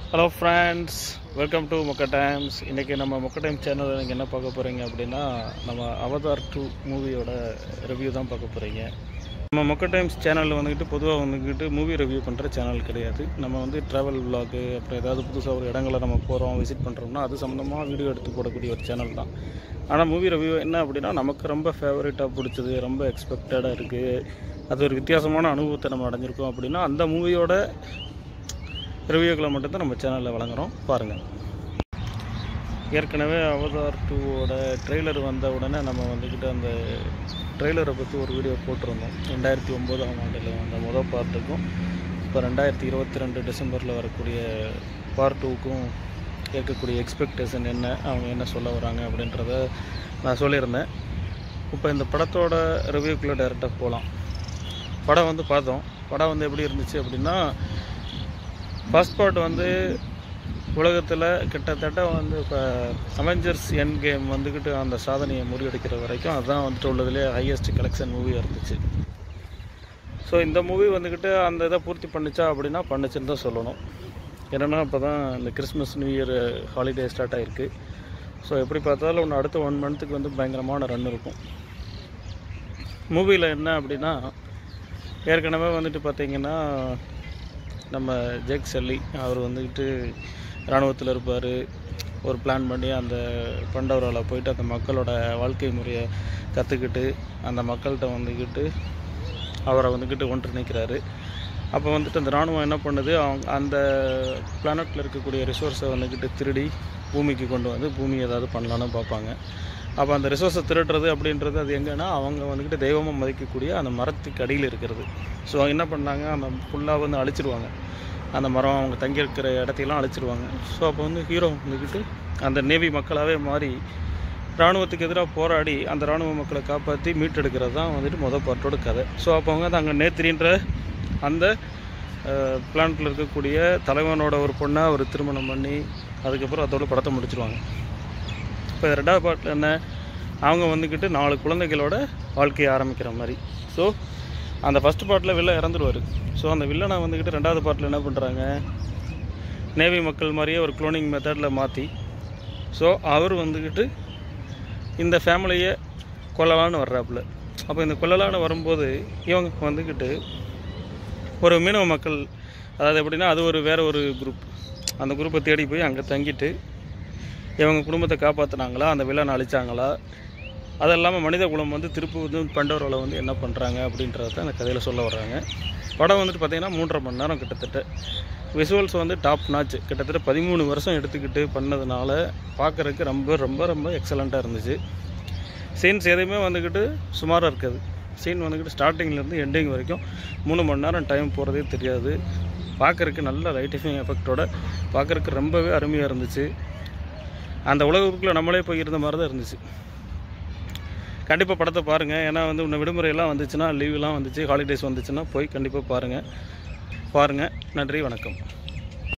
hello friends welcome to மொக்க times இன்றைக்கி நம்ம மொக்க டைம் சேனலில் நீங்கள் என்ன பார்க்க போகிறீங்க அப்படின்னா நம்ம அவதார் டூ மூவியோட ரிவ்யூ தான் பார்க்க போகிறீங்க நம்ம மொக்க டைம்ஸ் சேனலில் வந்துக்கிட்டு பொதுவாக வந்துக்கிட்டு மூவி ரிவ்யூ பண்ணுற சேனல் கிடையாது நம்ம வந்து ட்ராவல் vlog அப்புறம் ஏதாவது புதுசாக ஒரு இடங்களை நம்ம போகிறோம் விசிட் பண்ணுறோம்னா அது சம்மந்தமாக வீடியோ எடுத்து போடக்கூடிய ஒரு சேனல் தான் ஆனால் மூவி ரிவ்யூ என்ன அப்படின்னா நமக்கு ரொம்ப ஃபேவரட்டாக பிடிச்சது ரொம்ப எக்ஸ்பெக்டடாக இருக்குது அது ஒரு வித்தியாசமான அனுபவத்தை நம்ம அடைஞ்சிருக்கோம் அப்படின்னா அந்த மூவியோட ரிவ்யூக்களை மட்டும்தான் நம்ம சேனலில் வழங்குறோம் பாருங்கள் ஏற்கனவே அவதார் டூவோட ட்ரெய்லர் வந்த உடனே நம்ம வந்துக்கிட்டு அந்த ட்ரெய்லரை பற்றி ஒரு வீடியோ போட்டிருந்தோம் ரெண்டாயிரத்தி ஒம்போதாம் ஆண்டில் வந்த முதல் பார்ட்டுக்கும் இப்போ ரெண்டாயிரத்தி இருபத்தி ரெண்டு டிசம்பரில் வரக்கூடிய பார்ட் டூக்கும் கேட்கக்கூடிய எக்ஸ்பெக்டேஷன் என்ன அவங்க என்ன சொல்ல வராங்க அப்படின்றத நான் சொல்லியிருந்தேன் இப்போ இந்த படத்தோட ரிவ்யூக்குள்ளே டைரெக்டாக போகலாம் படம் வந்து பார்த்தோம் படம் வந்து எப்படி இருந்துச்சு அப்படின்னா ஃபர்ஸ்ட் பார்ட் வந்து உலகத்தில் கிட்டத்தட்ட வந்து இப்போ அவெஞ்சர்ஸ் என் கேம் வந்துக்கிட்டு அந்த சாதனையை முறியடிக்கிற வரைக்கும் அதுதான் வந்துட்டு உள்ளதுலேயே ஹையஸ்ட் கலெக்ஷன் மூவியாக இருந்துச்சு ஸோ இந்த மூவி வந்துக்கிட்டு அந்த இதை பூர்த்தி பண்ணுச்சா அப்படின்னா பண்ணுச்சுன்னு தான் சொல்லணும் என்னென்னா இப்போ தான் இந்த Christmas new year holiday start ஆகிருக்கு ஸோ எப்படி பார்த்தாலும் ஒன்று அடுத்த ஒன் மந்த்துக்கு வந்து பயங்கரமான ரன் இருக்கும் மூவியில் என்ன அப்படின்னா ஏற்கனவே வந்துட்டு பார்த்தீங்கன்னா நம்ம ஜெக் செல்லி அவர் வந்துக்கிட்டு இராணுவத்தில் இருப்பார் ஒரு பிளான் பண்ணி அந்த பண்டவரால் போயிட்டு அந்த மக்களோட வாழ்க்கை முறையை கற்றுக்கிட்டு அந்த மக்கள்கிட்ட வந்துக்கிட்டு அவரை வந்துக்கிட்டு ஒன்றிணைக்கிறாரு அப்போ வந்துட்டு அந்த இராணுவம் என்ன பண்ணுது அவங்க அந்த பிளானட்டில் இருக்கக்கூடிய ரிசோர்ஸை வந்துக்கிட்டு திருடி பூமிக்கு கொண்டு வந்து பூமி ஏதாவது பண்ணலான்னு பார்ப்பாங்க அப்போ அந்த ரிசோர்ஸை திருடுறது அப்படின்றது அது எங்கன்னா அவங்க வந்துக்கிட்டு தெய்வமாக மதிக்கக்கூடிய அந்த மரத்துக்கு அடியில் இருக்கிறது ஸோ என்ன பண்ணாங்க அந்த ஃபுல்லாக வந்து அழிச்சிடுவாங்க அந்த மரம் அவங்க தங்கி இருக்கிற இடத்தையெல்லாம் அழிச்சிடுவாங்க ஸோ அப்போ வந்து ஹீரோ வந்துக்கிட்டு அந்த நேவி மக்களாகவே மாறி இராணுவத்துக்கு எதிராக போராடி அந்த இராணுவ மக்களை காப்பாற்றி மீட்டெடுக்கிறது தான் வந்துட்டு மொதல் பாட்டோட கதை ஸோ அப்போ அவங்க அங்கே நேத்திரின்ற அந்த பிளான்ட்டில் இருக்கக்கூடிய தலைவனோட ஒரு பொண்ணை ஒரு திருமணம் பண்ணி அதுக்கப்புறம் அதோட படத்தை முடிச்சிருவாங்க இப்போ ரெண்டாவது பாட்டில் என்ன அவங்க வந்துக்கிட்டு நாலு குழந்தைகளோட வாழ்க்கையை ஆரம்பிக்கிற மாதிரி ஸோ அந்த ஃபஸ்ட் பார்ட்டில் வில்ல இறந்துருவார் ஸோ அந்த வில்லனை வந்துக்கிட்டு ரெண்டாவது பார்ட்டில் என்ன பண்ணுறாங்க நேவி மக்கள் மாதிரியே ஒரு குளோனிங் மெத்தடில் மாற்றி ஸோ அவர் வந்துக்கிட்டு இந்த ஃபேமிலியை கொல்லலான்னு வர்றாப்புல அப்போ இந்த கொல்லலான்னு வரும்போது இவங்க வந்துக்கிட்டு ஒரு மீனவ மக்கள் அதாவது எப்படின்னா அது ஒரு வேற ஒரு குரூப் அந்த குரூப்பை தேடி போய் அங்கே தங்கிட்டு இவங்க குடும்பத்தை காப்பாற்றினாங்களா அந்த வில்லனை அழிச்சாங்களா அது இல்லாமல் மனித குலம் வந்து திருப்பி வந்து பண்டவரோலை வந்து என்ன பண்ணுறாங்க அப்படின்றத தான் அந்த கதையில் சொல்ல வர்றாங்க படம் வந்துட்டு பார்த்திங்கன்னா மூன்றரை மணி நேரம் கிட்டத்தட்ட விசுவல்ஸ் வந்து டாப் நாச் கிட்டத்தட்ட பதிமூணு வருஷம் எடுத்துக்கிட்டு பண்ணதுனால பார்க்குறதுக்கு ரொம்ப ரொம்ப ரொம்ப எக்ஸலண்ட்டாக இருந்துச்சு சீன்ஸ் எதுவுமே வந்துக்கிட்டு சுமாராக இருக்காது சீன் வந்துக்கிட்டு ஸ்டார்டிங்லேருந்து எண்டிங் வரைக்கும் மூணு மணி நேரம் டைம் போகிறதே தெரியாது பார்க்குறதுக்கு நல்ல லைட்டிஃபிங் எஃபெக்டோட பார்க்குறதுக்கு ரொம்பவே அருமையாக இருந்துச்சு அந்த உலகத்துக்குள்ளே நம்மளே போய் இருந்த மாதிரி தான் இருந்துச்சு கண்டிப்பாக படத்தை பாருங்கள் ஏன்னா வந்து இன்னும் விடுமுறையெல்லாம் வந்துச்சுன்னா லீவுலாம் வந்துச்சு ஹாலிடேஸ் வந்துச்சுன்னா போய் கண்டிப்பாக பாருங்கள் பாருங்கள் நன்றி வணக்கம்